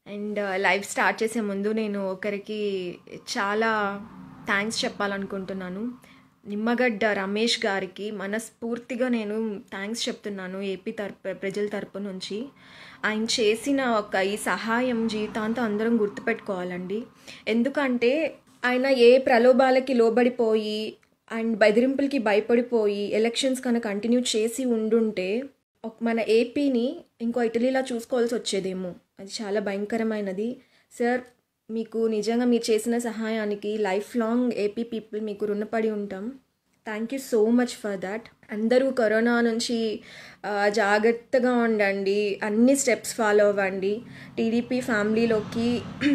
and live start చేసే ముందు నేను ఒకరికి చాలా థ్యాంక్స్ చెప్పాలనుకుంటున్నాను నిమ్మగడ్డ రమేష్ గారికి మనస్ఫూర్తిగా నేను థ్యాంక్స్ చెప్తున్నాను ఏపీ తరపు ప్రజల తరపు నుంచి ఆయన చేసిన ఒక ఈ సహాయం జీవితాంతం అందరం గుర్తుపెట్టుకోవాలండి ఎందుకంటే ఆయన ఏ ప్రలోభాలకి లోబడిపోయి అండ్ బెదిరింపులకి భయపడిపోయి ఎలక్షన్స్ కనుక కంటిన్యూ చేసి ఉండుంటే ఒక మన ఏపీని ఇంకో ఇటలీలా చూసుకోవాల్సి వచ్చేదేమో అది చాలా భయంకరమైనది సార్ మీకు నిజంగా మీరు చేసిన సహాయానికి లైఫ్ లాంగ్ ఏపీ పీపుల్ మీకు రుణపడి ఉంటాం thank you so much for that అందరూ కరోనా నుంచి ఆ, జాగ్రత్తగా ఉండండి అన్ని స్టెప్స్ ఫాలో అవ్వండి టీడీపీ ఫ్యామిలీలోకి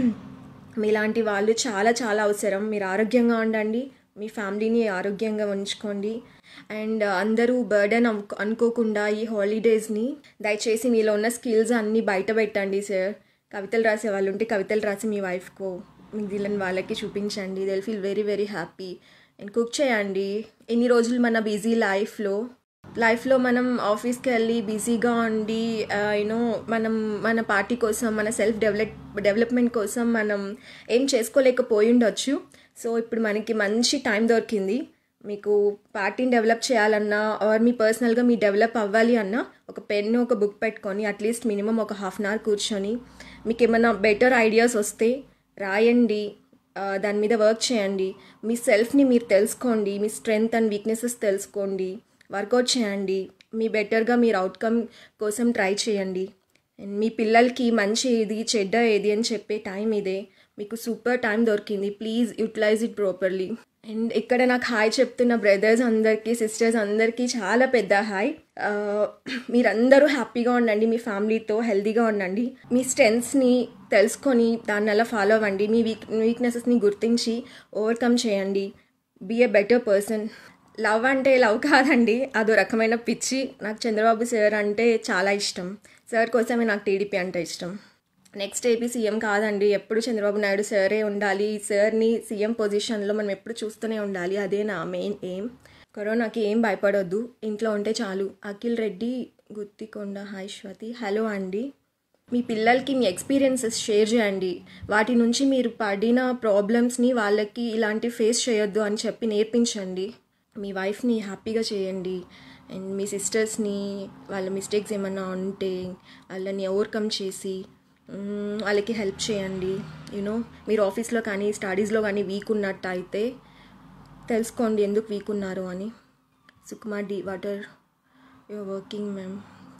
మీలాంటి వాళ్ళు చాలా చాలా అవసరం మీరు ఆరోగ్యంగా ఉండండి మీ ఫ్యామిలీని ఆరోగ్యంగా ఉంచుకోండి అండ్ అందరూ బర్డెన్ అనుకోకుండా ఈ హాలిడేస్ని దయచేసి మీలో ఉన్న స్కిల్స్ అన్నీ బయట పెట్టండి సార్ కవితలు రాసే వాళ్ళు ఉంటే కవితలు రాసి మీ వైఫ్కో మిగిలిన వాళ్ళకి చూపించండి they feel very very happy and cook చేయండి ఎన్ని రోజులు మన బిజీ లైఫ్లో లైఫ్లో మనం ఆఫీస్కి వెళ్ళి బిజీగా ఉండి యూనో మనం మన పార్టీ కోసం మన సెల్ఫ్ డెవలప్ డెవలప్మెంట్ కోసం మనం ఏం చేసుకోలేకపోయి ఉండొచ్చు సో ఇప్పుడు మనకి మంచి టైం దొరికింది మీకు పార్టీని డెవలప్ చేయాలన్నా ఆర్ మీ పర్సనల్గా మీ డెవలప్ అవ్వాలి అన్నా ఒక పెన్ ఒక బుక్ పెట్టుకొని అట్లీస్ట్ మినిమం ఒక హాఫ్ అన్ అవర్ కూర్చొని మీకు ఏమైనా బెటర్ ఐడియాస్ వస్తే రాయండి ఆ, దాని మీద వర్క్ చేయండి మీ సెల్ఫ్ని మీరు తెలుసుకోండి మీ స్ట్రెంగ్త్ అండ్ వీక్నెసెస్ తెలుసుకోండి వర్కౌట్ చేయండి మీ బెటర్గా మీరు అవుట్కమ్ కోసం ట్రై చేయండి అండ్ మీ పిల్లలకి మంచి ఏది చెడ్డ ఏది అని చెప్పే టైం ఇదే మీకు సూపర్ టైం దొరికింది please utilize it properly and ఇక్కడ నాకు హాయ్ చెప్తున్న బ్రదర్స్ అందరికీ సిస్టర్స్ అందరికీ చాలా పెద్ద హాయ్ ఆ, మీరందరూ హ్యాపీగా ఉండండి మీ ఫ్యామిలీతో హెల్తీగా ఉండండి మీ స్ట్రెంగ్స్ని తెలుసుకొని దాన్ని అలా ఫాలో అవ్వండి మీ వీక్ వీక్నెసెస్ని గుర్తించి ఓవర్కమ్ చేయండి be a better person love అంటే లవ్ కాదండి అదో రకమైన పిచ్చి నాకు చంద్రబాబు సార్ అంటే చాలా ఇష్టం సార్ కోసమే నాకు టీడీపీ అంటే ఇష్టం నెక్స్ట్ ఏపీ సీఎం కాదండి ఎప్పుడు చంద్రబాబు నాయుడు సరే ఉండాలి ఈ సార్ని సీఎం పొజిషన్లో మనం ఎప్పుడు చూస్తూనే ఉండాలి అదే నా మెయిన్ ఎయిమ్ కరోనాకి ఏం భయపడొద్దు ఇంట్లో ఉంటే చాలు అఖిల్ రెడ్డి గుత్తికొండ హాయ్ శ్వతి హలో అండి మీ పిల్లలకి మీ ఎక్స్పీరియన్సెస్ షేర్ చేయండి వాటి నుంచి మీరు పడిన ప్రాబ్లమ్స్ని వాళ్ళకి ఇలాంటి ఫేస్ చేయొద్దు అని చెప్పి నేర్పించండి మీ వైఫ్ని హ్యాపీగా చేయండి అండ్ మీ సిస్టర్స్ని వాళ్ళ మిస్టేక్స్ ఏమన్నా ఉంటే వాళ్ళని ఓవర్కమ్ చేసి మ్మ్, వాళ్ళకి హెల్ప్ చేయండి యూనో మీరు ఆఫీస్లో కానీ స్టడీస్లో కానీ వీక్ ఉన్నట్టు అయితే తెలుసుకోండి ఎందుకు వీక్ ఉన్నారు అని Sukumar D water your working ma'am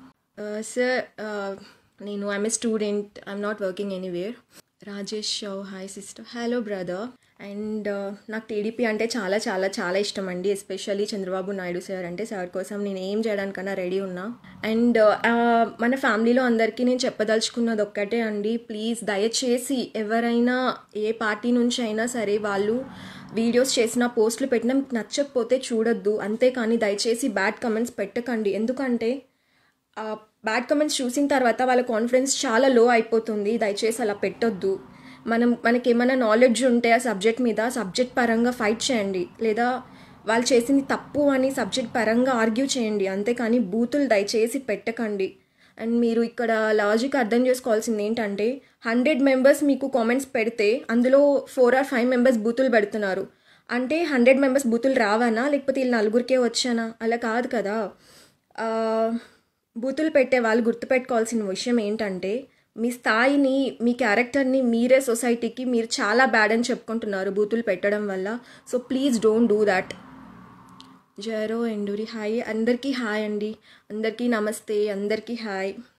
sir నేను I'm a student I'm not working anywhere Rajesh షౌ hi sister hello brother and నాకు టీడీపీ అంటే చాలా చాలా చాలా ఇష్టం అండి ఎస్పెషల్లీ చంద్రబాబు నాయుడు సార్ అంటే సార్ కోసం నేను ఏం చేయడానికన్నా రెడీ ఉన్నా అండ్ మన ఫ్యామిలీలో అందరికీ నేను చెప్పదలుచుకున్నది ఒక్కటే అండి ప్లీజ్ దయచేసి ఎవరైనా ఏ పార్టీ నుంచి అయినా సరే వాళ్ళు వీడియోస్ చేసిన పోస్టులు పెట్టినా మీకు నచ్చకపోతే చూడొద్దు అంతేకాని దయచేసి బ్యాడ్ కమెంట్స్ పెట్టకండి ఎందుకంటే బ్యాడ్ కమెంట్స్ చూసిన తర్వాత వాళ్ళ కాన్ఫిడెన్స్ చాలా లో అయిపోతుంది దయచేసి అలా పెట్టొద్దు మనం మనకి ఏమైనా నాలెడ్జ్ ఉంటే ఆ సబ్జెక్ట్ మీద సబ్జెక్ట్ పరంగా ఫైట్ చేయండి లేదా వాళ్ళు చేసింది తప్పు అని సబ్జెక్ట్ పరంగా ఆర్గ్యూ చేయండి అంతేకాని బూతులు దయచేసి పెట్టకండి అండ్ మీరు ఇక్కడ లాజిక్ అర్థం చేసుకోవాల్సింది ఏంటంటే హండ్రెడ్ మెంబర్స్ మీకు కామెంట్స్ పెడితే అందులో ఫోర్ ఆర్ ఫైవ్ మెంబర్స్ బూతులు పెడుతున్నారు అంటే హండ్రెడ్ మెంబర్స్ బూతులు రావానా లేకపోతే వీళ్ళు నలుగురికే వచ్చానా అలా కాదు కదా ఆ, బూతులు పెట్టే వాళ్ళు గుర్తుపెట్టుకోవాల్సిన విషయం ఏంటంటే మీ స్థాయిని మీ క్యారెక్టర్ని మీరే సొసైటీకి మీరు చాలా బ్యాడ్ అని చెప్పుకుంటున్నారు బూతులు పెట్టడం వల్ల so please don't do that జయరో ఎండూరి హాయ్ అందరికీ హాయ్ అండి అందరికీ నమస్తే అందరికీ హాయ్